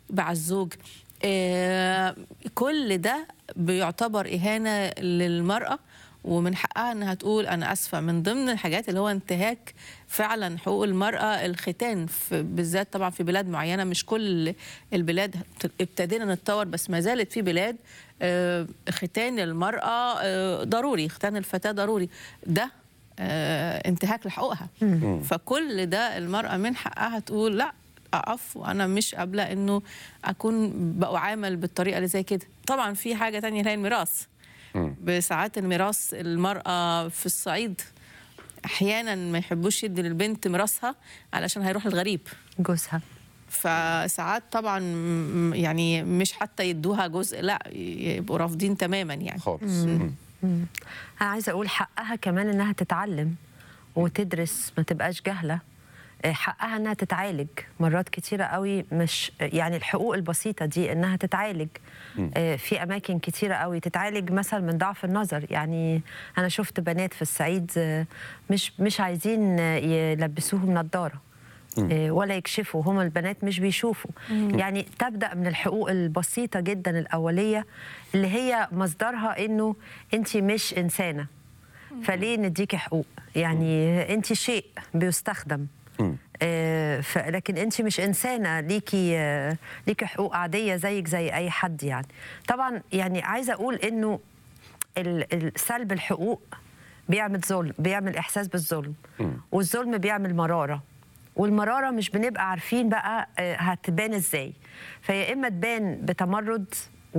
مع الزوج آه، كل ده بيعتبر إهانة للمرأة ومن حقها انها تقول انا اسفه من ضمن الحاجات اللي هو انتهاك فعلا حقوق المراه الختان في بالذات طبعا في بلاد معينه مش كل البلاد ابتدينا نتطور بس ما زالت في بلاد آه، ختان المراه آه، ضروري ختان الفتاه ضروري ده آه، انتهاك لحقوقها فكل ده المراه من حقها تقول لا اقف وانا مش قابله انه اكون بعامل بالطريقه اللي زي كده طبعا في حاجه تانية اللي هي الميراث بساعات الميراث المرأة في الصعيد أحيانا ما يحبوش يدي للبنت ميراثها علشان هيروح الغريب جوزها فساعات طبعا م- يعني مش حتى يدوها جزء لا يبقوا رافضين تماما يعني خالص مم. انا عايزه اقول حقها كمان انها تتعلم وتدرس ما تبقاش جاهله آه، حقها انها تتعالج مرات كتيره قوي مش يعني الحقوق البسيطه دي انها تتعالج آه، في اماكن كتيره قوي تتعالج مثلا من ضعف النظر يعني انا شفت بنات في الصعيد آه، مش مش عايزين آه، يلبسوهم نظاره آه، ولا يكشفوا هم البنات مش بيشوفوا يعني تبدا من الحقوق البسيطه جدا الاوليه اللي هي مصدرها انه انت مش انسانه فليه نديكي حقوق يعني انت شيء بيستخدم آه، ف- لكن انت مش انسانه ليكي آه، ليكي حقوق عاديه زيك زي اي حد يعني طبعا يعني عايزه اقول انه ال- ال- سلب الحقوق بيعمل ظلم بيعمل احساس بالظلم والظلم بيعمل مراره والمراره مش بنبقى عارفين بقى آه، هتبان ازاي فيا اما تبان بتمرد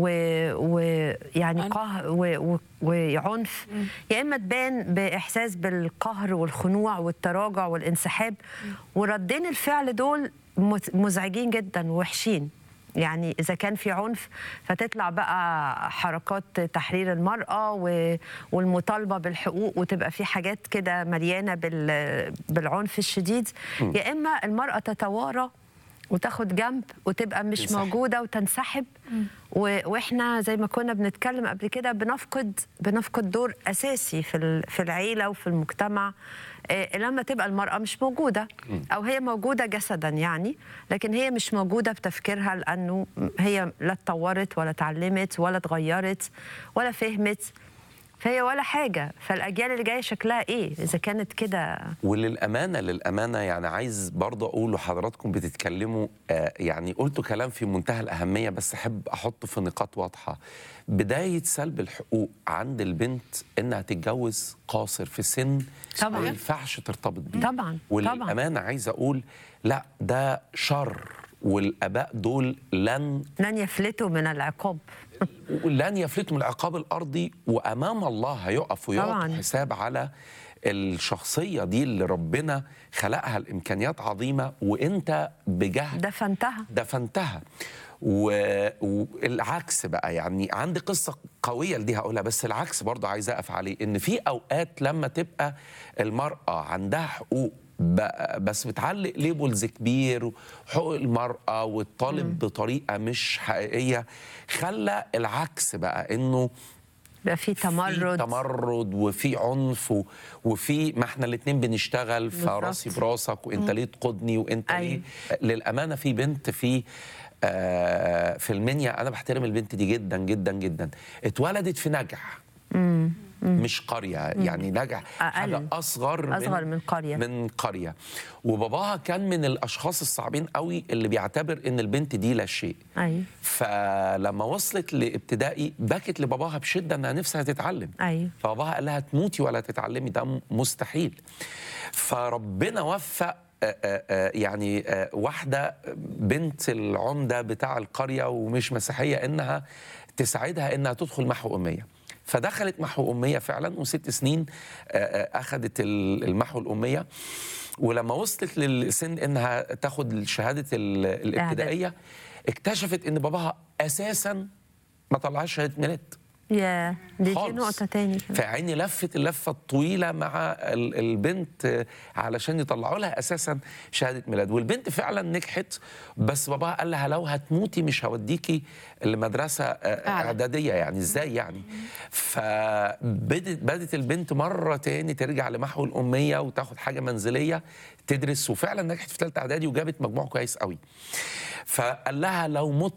ويعني عنف. قهر و- و- وعنف يا اما تبان باحساس بالقهر والخنوع والتراجع والانسحاب وردين الفعل دول مت- مزعجين جدا ووحشين يعني اذا كان في عنف فتطلع بقى حركات تحرير المراه و- والمطالبه بالحقوق وتبقى في حاجات كده مليانه بال- بالعنف الشديد يا اما المراه تتوارى وتاخد جنب وتبقى مش تنسحب. موجوده وتنسحب و- واحنا زي ما كنا بنتكلم قبل كده بنفقد بنفقد دور اساسي في ال- في العيله وفي المجتمع آه، لما تبقى المراه مش موجوده او هي موجوده جسدا يعني لكن هي مش موجوده بتفكيرها لانه هي لا اتطورت ولا اتعلمت ولا اتغيرت ولا فهمت فهي ولا حاجه فالاجيال اللي جايه شكلها ايه اذا كانت كده وللامانه للامانه يعني عايز برضه اقول لحضراتكم بتتكلموا آه يعني قلتوا كلام في منتهى الاهميه بس احب احطه في نقاط واضحه بدايه سلب الحقوق عند البنت انها تتجوز قاصر في سن طبعاً. ما ينفعش ترتبط بيه طبعا طبعا وللامانه عايز اقول لا ده شر والاباء دول لن لن يفلتوا من العقاب لن يفلتوا من العقاب الارضي وامام الله هيقف ويعطوا طبعاً. حساب على الشخصيه دي اللي ربنا خلقها الامكانيات عظيمه وانت بجهد دفنتها دفنتها و- والعكس بقى يعني عندي قصه قويه لدي هقولها بس العكس برضه عايز اقف عليه ان في اوقات لما تبقى المراه عندها حقوق ب- بس بتعلق ليبلز كبير حقوق المراه وتطالب بطريقه مش حقيقيه خلى العكس بقى انه بقى في في تمرد تمرد وفي عنف و- وفي ما احنا الاثنين بنشتغل بالظبط. فراسي براسك وانت ليه تقودني وانت أيوة. ليه للامانه في بنت في آه في المنيا انا بحترم البنت دي جدا جدا جدا اتولدت في نجع مش قريه يعني نجع أقل. حاجه اصغر أصغر من قرية. من قريه وباباها كان من الاشخاص الصعبين قوي اللي بيعتبر ان البنت دي لا شيء ايوه فلما وصلت لابتدائي بكت لباباها بشده انها نفسها تتعلم ايوه فباباها قال لها تموتي ولا تتعلمي ده م- مستحيل فربنا وفق آه، آه، آه، يعني آه، واحدة بنت العمدة بتاع القرية ومش مسيحية إنها تساعدها إنها تدخل محو أمية فدخلت محو أمية فعلا وست سنين آه، آه، أخذت ال- المحو الأمية ولما وصلت للسن إنها تاخد شهادة ال- الابتدائية اكتشفت إن باباها أساسا ما طلعش شهادة ميلاد يا دي, دي خالص. نقطه تاني كمان. فعيني لفت اللفه الطويله مع ال- البنت آه، علشان يطلعوا لها اساسا شهاده ميلاد والبنت فعلا نجحت بس باباها قال لها لو هتموتي مش هوديكي المدرسه آه، أعلى. اعداديه يعني ازاي يعني فبدت بدت البنت مره تاني ترجع لمحو الاميه وتاخد حاجه منزليه تدرس وفعلا نجحت في ثالثه اعدادي وجابت مجموع كويس قوي فقال لها لو مت